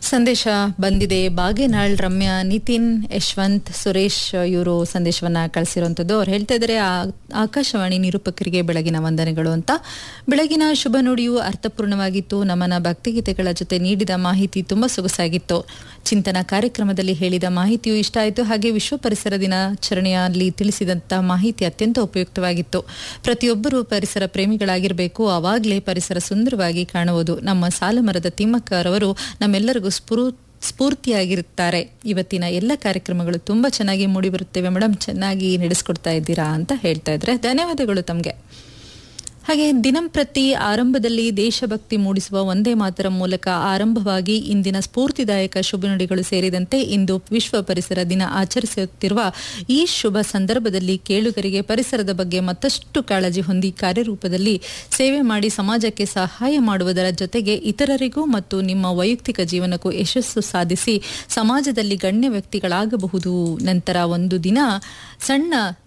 ಸಂದೇಶ ಬಂದಿದೆ ಬಾಗೇನಾಳ್ ರಮ್ಯಾ ನಿತಿನ್ ಯಶವಂತ್ ಸುರೇಶ್ ಇವರು ಸಂದೇಶವನ್ನ ಕಳಿಸಿರುವಂತದ್ದು ಅವ್ರು ಹೇಳ್ತಾ ಇದ್ದಾರೆ ಆ- ಆಕಾಶವಾಣಿ ನಿರೂಪಕರಿಗೆ ಬೆಳಗಿನ ವಂದನೆಗಳು ಅಂತ ಬೆಳಗಿನ ಶುಭ ನುಡಿಯು ಅರ್ಥಪೂರ್ಣವಾಗಿತ್ತು ನಮನ ಭಕ್ತಿಗೀತೆಗಳ ಜೊತೆ ನೀಡಿದ ಮಾಹಿತಿ ತುಂಬಾ ಸೊಗಸಾಗಿತ್ತು ಚಿಂತನ ಕಾರ್ಯಕ್ರಮದಲ್ಲಿ ಹೇಳಿದ ಮಾಹಿತಿಯು ಇಷ್ಟ ಆಯಿತು ಹಾಗೆ ವಿಶ್ವ ಪರಿಸರ ದಿನಾಚರಣೆಯಲ್ಲಿ ತಿಳಿಸಿದಂತ ಮಾಹಿತಿ ಅತ್ಯಂತ ಉಪಯುಕ್ತವಾಗಿತ್ತು ಪ್ರತಿಯೊಬ್ಬರೂ ಪರಿಸರ ಪ್ರೇಮಿಗಳಾಗಿರಬೇಕು ಆವಾಗಲೇ ಪರಿಸರ ಸುಂದರವಾಗಿ ಕಾಣುವುದು ನಮ್ಮ ಸಾಲುಮರದ ತಿಮ್ಮಕ್ಕರವರು ನಮ್ಮೆಲ್ಲರಿಗೂ ಸ್ಫುರು ಸ್ಫೂರ್ತಿಯಾಗಿರುತ್ತಾರೆ ಇವತ್ತಿನ ಎಲ್ಲ ಕಾರ್ಯಕ್ರಮಗಳು ತುಂಬಾ ಚೆನ್ನಾಗಿ ಮೂಡಿ ಬರುತ್ತೇವೆ ಮೇಡಮ್ ಚೆನ್ನಾಗಿ ನಡೆಸ್ಕೊಡ್ತಾ ಇದ್ದೀರಾ ಅಂತ ಹೇಳ್ತಾ ಇದ್ರೆ ಧನ್ಯವಾದಗಳು ತಮಗೆ ಹಾಗೆ ದಿನಂಪ್ರತಿ ಆರಂಭದಲ್ಲಿ ದೇಶಭಕ್ತಿ ಮೂಡಿಸುವ ಒಂದೇ ಮಾತರ ಮೂಲಕ ಆರಂಭವಾಗಿ ಇಂದಿನ ಸ್ಫೂರ್ತಿದಾಯಕ ಶುಭ ನುಡಿಗಳು ಸೇರಿದಂತೆ ಇಂದು ವಿಶ್ವ ಪರಿಸರ ದಿನ ಆಚರಿಸುತ್ತಿರುವ ಈ ಶುಭ ಸಂದರ್ಭದಲ್ಲಿ ಕೇಳುಗರಿಗೆ ಪರಿಸರದ ಬಗ್ಗೆ ಮತ್ತಷ್ಟು ಕಾಳಜಿ ಹೊಂದಿ ಕಾರ್ಯರೂಪದಲ್ಲಿ ಸೇವೆ ಮಾಡಿ ಸಮಾಜಕ್ಕೆ ಸಹಾಯ ಮಾಡುವುದರ ಜೊತೆಗೆ ಇತರರಿಗೂ ಮತ್ತು ನಿಮ್ಮ ವೈಯಕ್ತಿಕ ಜೀವನಕ್ಕೂ ಯಶಸ್ಸು ಸಾಧಿಸಿ ಸಮಾಜದಲ್ಲಿ ಗಣ್ಯ ವ್ಯಕ್ತಿಗಳಾಗಬಹುದು ನಂತರ ಒಂದು ದಿನ ಸಣ್ಣ